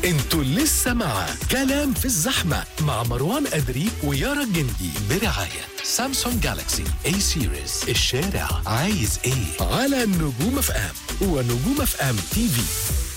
انتوا لسه مع كلام في الزحمة مع مروان أدري ويارا الجندي برعاية سامسونج جالاكسي اي سيريز الشارع عايز ايه على نجوم اف ام ونجوم اف ام تي في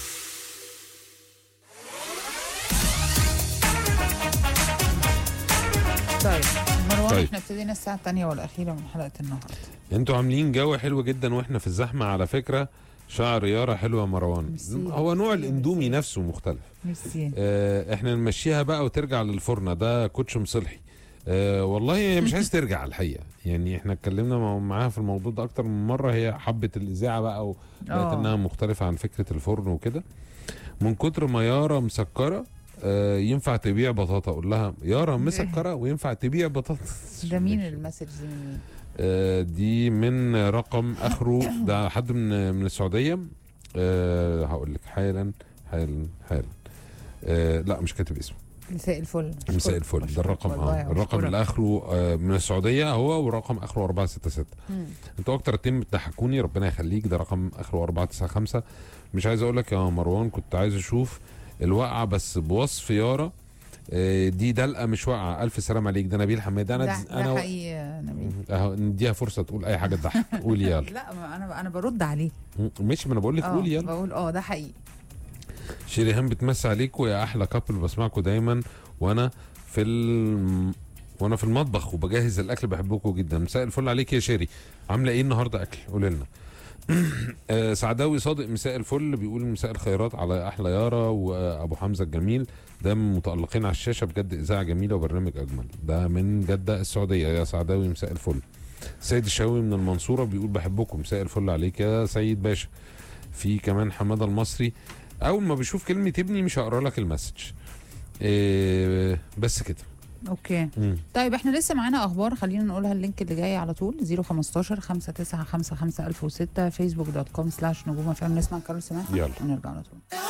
طيب مروان طيب. احنا ابتدينا الساعة الثانية والأخيرة من حلقة النهاردة انتوا عاملين جو حلو جدا واحنا في الزحمه على فكره شعر يارا حلوه يا مروان ميرسي. هو نوع ميرسي. الاندومي نفسه مختلف ميرسي اه احنا نمشيها بقى وترجع للفرنه ده كوتش مصلحي اه والله هي مش عايز ترجع الحقيقه يعني احنا اتكلمنا مع- معاها في الموضوع ده اكتر من مره هي حبت الاذاعه بقى وبقت آه. انها مختلفه عن فكره الفرن وكده من كتر ما يارا مسكره آه ينفع تبيع بطاطا اقول لها يارا مسكره وينفع تبيع بطاطا ده مين المسج دي مين؟ آه، دي من رقم اخره ده حد من من السعوديه أه هقول لك حالا حالا حالا أه لا مش كاتب اسمه مساء الفل مساء الفل ده الرقم والله اه الرقم أشكرك. اللي اخره آه من السعوديه هو ورقم اخره 466 مم. انتوا اكتر اتنين بتضحكوني ربنا يخليك ده رقم اخره 495 مش عايز اقول لك يا مروان كنت عايز اشوف الوقعه بس بوصف يارا آه، دي دلقه مش واقعه الف سلام عليك ده نبيل حماد انا ده, انا ده حقيقي يا نبيل اهو نديها فرصه تقول اي حاجه تضحك قولي يلا لا ما انا انا برد عليه ماشي ما انا بقول لك اه قولي يلا بقول اه ده حقيقي شيريهان بتمسي عليكم يا احلى كابل بسمعكم دايما وانا في الم... وانا في المطبخ وبجهز الاكل بحبكم جدا مساء الفل عليك يا شيري عامله ايه النهارده اكل قولي لنا آه، سعداوي صادق مساء الفل بيقول مساء الخيرات على احلى يارا وابو حمزه الجميل ده من متالقين على الشاشه بجد اذاعه جميله وبرنامج اجمل ده من جده السعوديه يا سعداوي مساء الفل سيد الشاوي من المنصوره بيقول بحبكم مساء الفل عليك يا سيد باشا في كمان حماده المصري اول ما بشوف كلمه ابني مش هقرا لك المسج إيه بس كده اوكي مم. طيب احنا لسه معانا اخبار خلينا نقولها اللينك اللي جاي على طول 015 5955 1006 فيسبوك دوت كوم سلاش نجوم فام نسمع كارول سماحه يلا. ونرجع على طول